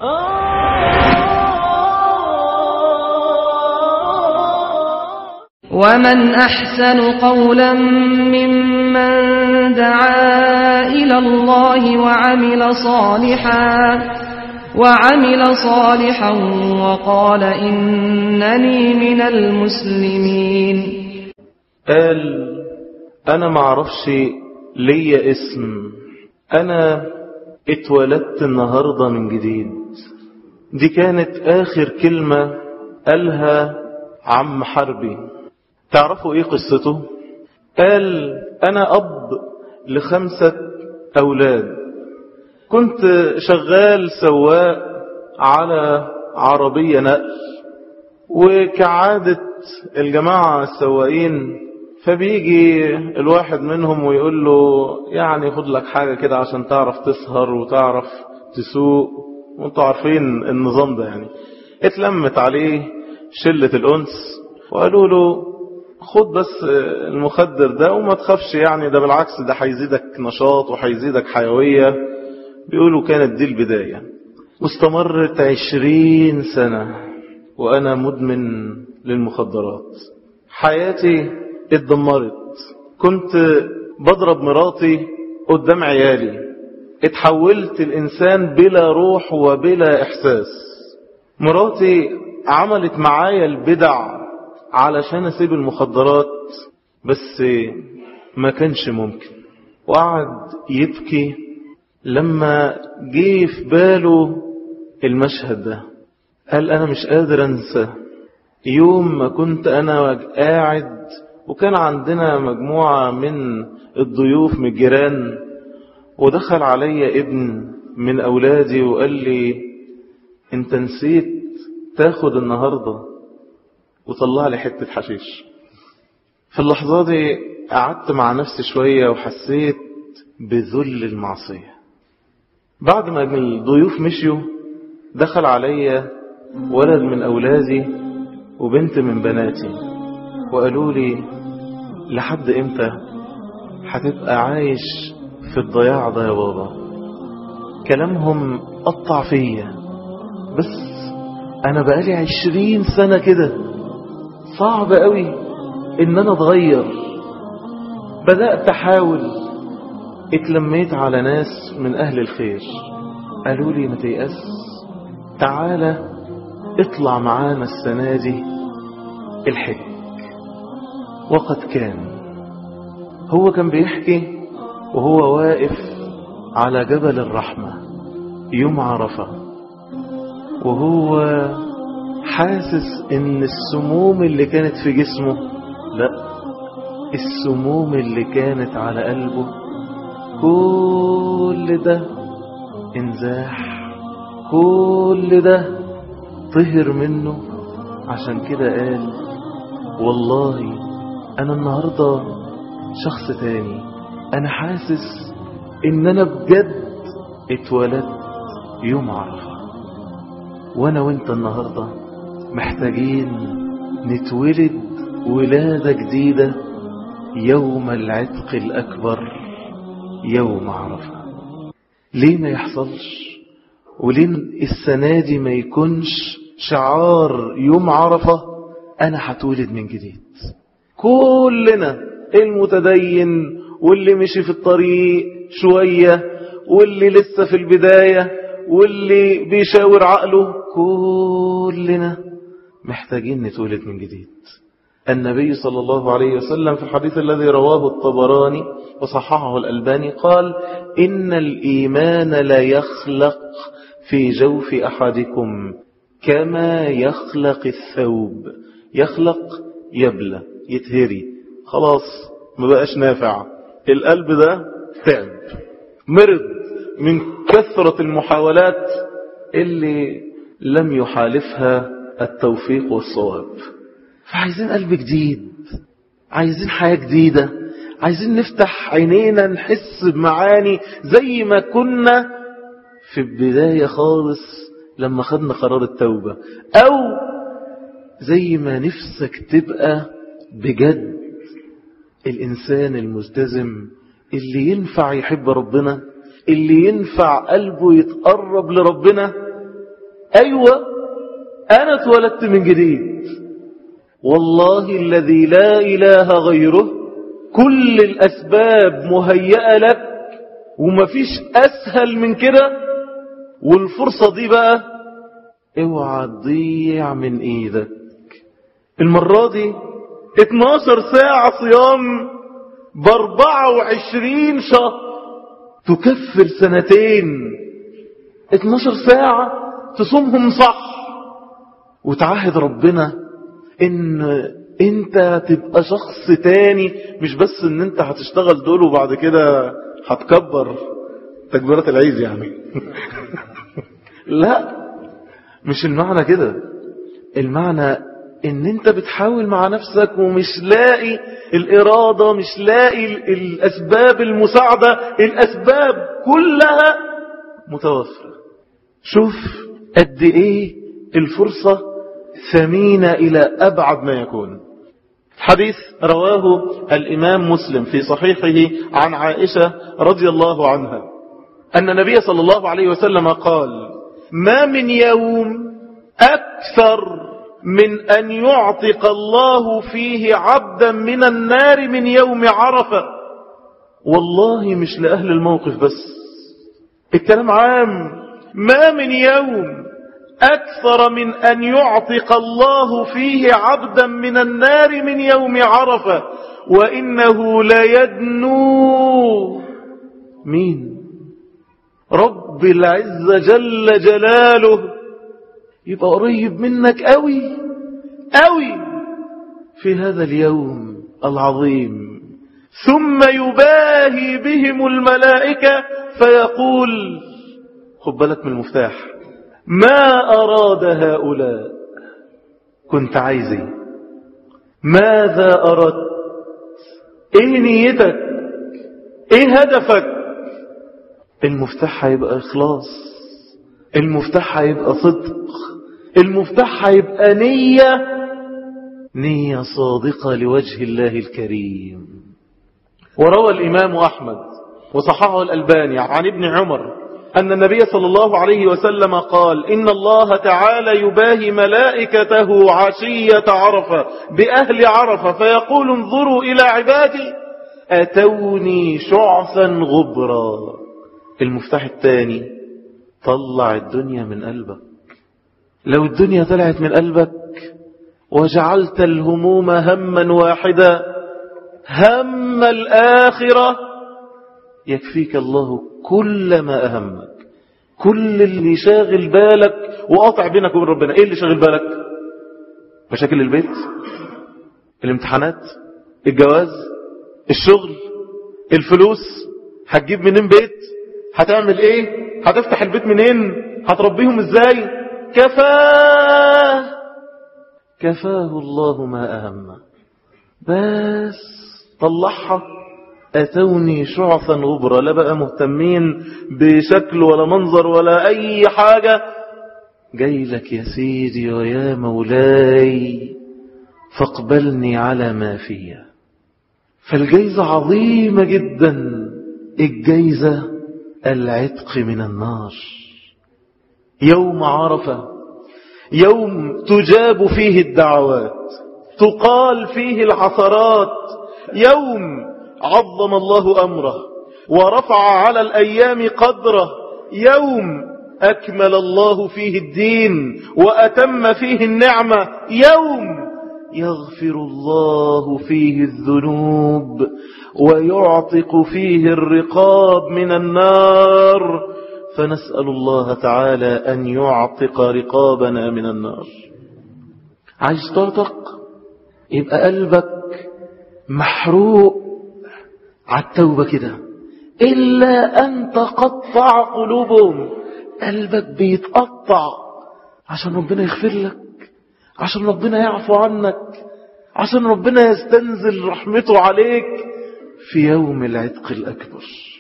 ومن أحسن قولا ممن دعا إلى الله وعمل صالحا وعمل صالحا وقال إنني من المسلمين قال أنا معرفش ليا اسم أنا اتولدت النهاردة من جديد دي كانت آخر كلمة قالها عم حربي تعرفوا ايه قصته قال انا اب لخمسة اولاد كنت شغال سواق على عربية نقل وكعادة الجماعة السواقين فبيجي الواحد منهم ويقول له يعني خد لك حاجة كده عشان تعرف تسهر وتعرف تسوق وانتوا عارفين النظام ده يعني اتلمت عليه شلة الأنس وقالوا له خد بس المخدر ده وما تخافش يعني ده بالعكس ده هيزيدك نشاط وهيزيدك حيوية بيقولوا كانت دي البداية واستمرت عشرين سنة وأنا مدمن للمخدرات حياتي اتدمرت كنت بضرب مراتي قدام عيالي اتحولت الإنسان بلا روح وبلا إحساس مراتي عملت معايا البدع علشان اسيب المخدرات بس ما كانش ممكن وقعد يبكي لما جه في باله المشهد ده قال انا مش قادر انسى يوم ما كنت انا قاعد وكان عندنا مجموعة من الضيوف من الجيران ودخل علي ابن من اولادي وقال لي انت نسيت تاخد النهارده وطلع لي حتة حشيش في اللحظة دي قعدت مع نفسي شوية وحسيت بذل المعصية بعد ما الضيوف مشيوا دخل عليا ولد من أولادي وبنت من بناتي وقالوا لي لحد امتى هتبقى عايش في الضياع ده يا بابا كلامهم قطع فيا بس انا بقالي عشرين سنة كده صعب قوي ان انا اتغير بدأت احاول اتلميت على ناس من اهل الخير قالوا لي ما تيأس تعالى اطلع معانا السنة دي الحج وقد كان هو كان بيحكي وهو واقف على جبل الرحمة يوم عرفة وهو حاسس ان السموم اللي كانت في جسمه لا السموم اللي كانت على قلبه كل ده انزاح كل ده طهر منه عشان كده قال والله انا النهاردة شخص تاني انا حاسس ان انا بجد اتولدت يوم عرفة وانا وانت النهاردة محتاجين نتولد ولادة جديدة يوم العتق الأكبر يوم عرفة ليه ما يحصلش وليه السنة دي ما يكونش شعار يوم عرفة أنا هتولد من جديد كلنا المتدين واللي مشي في الطريق شوية واللي لسه في البداية واللي بيشاور عقله كلنا محتاجين نتولد من جديد النبي صلى الله عليه وسلم في الحديث الذي رواه الطبراني وصححه الألباني قال إن الإيمان لا يخلق في جوف أحدكم كما يخلق الثوب يخلق يبلى يتهري خلاص ما بقاش نافع القلب ده تعب مرض من كثرة المحاولات اللي لم يحالفها التوفيق والصواب فعايزين قلب جديد عايزين حياة جديدة عايزين نفتح عينينا نحس بمعاني زي ما كنا في البداية خالص لما خدنا قرار التوبة أو زي ما نفسك تبقى بجد الإنسان الملتزم اللي ينفع يحب ربنا اللي ينفع قلبه يتقرب لربنا أيوة أنا اتولدت من جديد والله الذي لا إله غيره كل الأسباب مهيئة لك ومفيش أسهل من كده والفرصة دي بقى اوعى تضيع من ايدك المرة دي 12 ساعة صيام ب 24 شهر تكفر سنتين 12 ساعة تصومهم صح وتعاهد ربنا ان انت تبقى شخص تاني مش بس ان انت هتشتغل دول وبعد كده هتكبر تكبيرة العيد يعني لا مش المعنى كده المعنى ان انت بتحاول مع نفسك ومش لاقي الارادة مش لاقي الاسباب المساعدة الاسباب كلها متوفرة شوف قد ايه الفرصة ثمينة الى ابعد ما يكون حديث رواه الامام مسلم في صحيحه عن عائشة رضي الله عنها ان النبي صلى الله عليه وسلم قال ما من يوم أكثر من أن يعتق الله فيه عبدا من النار من يوم عرفة والله مش لأهل الموقف بس الكلام عام ما من يوم أكثر من أن يعتق الله فيه عبدا من النار من يوم عرفة وإنه ليدنو مين رب العزة جل جلاله يبقى قريب منك قوي قوي في هذا اليوم العظيم ثم يباهي بهم الملائكة فيقول خد بالك من المفتاح ما أراد هؤلاء كنت عايزي ماذا أردت ايه نيتك ايه هدفك المفتاح هيبقى إخلاص المفتاح هيبقى صدق المفتاح هيبقى نية نية صادقة لوجه الله الكريم وروى الإمام أحمد وصححه الألباني عن ابن عمر أن النبي صلى الله عليه وسلم قال إن الله تعالى يباهي ملائكته عشية عرفة بأهل عرفة فيقول انظروا إلى عبادي أتوني شعثا غبرا المفتاح الثاني طلع الدنيا من قلبك لو الدنيا طلعت من قلبك وجعلت الهموم هما واحدا هم الآخرة يكفيك الله كل ما أهمك كل اللي شاغل بالك وقاطع بينك وبين ربنا ايه اللي شاغل بالك مشاكل البيت الامتحانات الجواز الشغل الفلوس هتجيب منين بيت هتعمل ايه هتفتح البيت منين هتربيهم ازاي كفاه كفاه الله ما أهمه بس طلعها أتوني شعثا غبرا لا بقى مهتمين بشكل ولا منظر ولا أي حاجة جاي لك يا سيدي ويا مولاي فاقبلني على ما فيها فالجيزة عظيمة جدا الجيزة العتق من النار يوم عرفة يوم تجاب فيه الدعوات تقال فيه العثرات يوم عظم الله أمره ورفع على الأيام قدره يوم أكمل الله فيه الدين وأتم فيه النعمة يوم يغفر الله فيه الذنوب ويعتق فيه الرقاب من النار فنسأل الله تعالى أن يعتق رقابنا من النار عايز تعتق يبقى قلبك محروق على التوبة كده إلا أن تقطع قلوبهم قلبك بيتقطع عشان ربنا يغفر لك عشان ربنا يعفو عنك عشان ربنا يستنزل رحمته عليك في يوم العتق الأكبر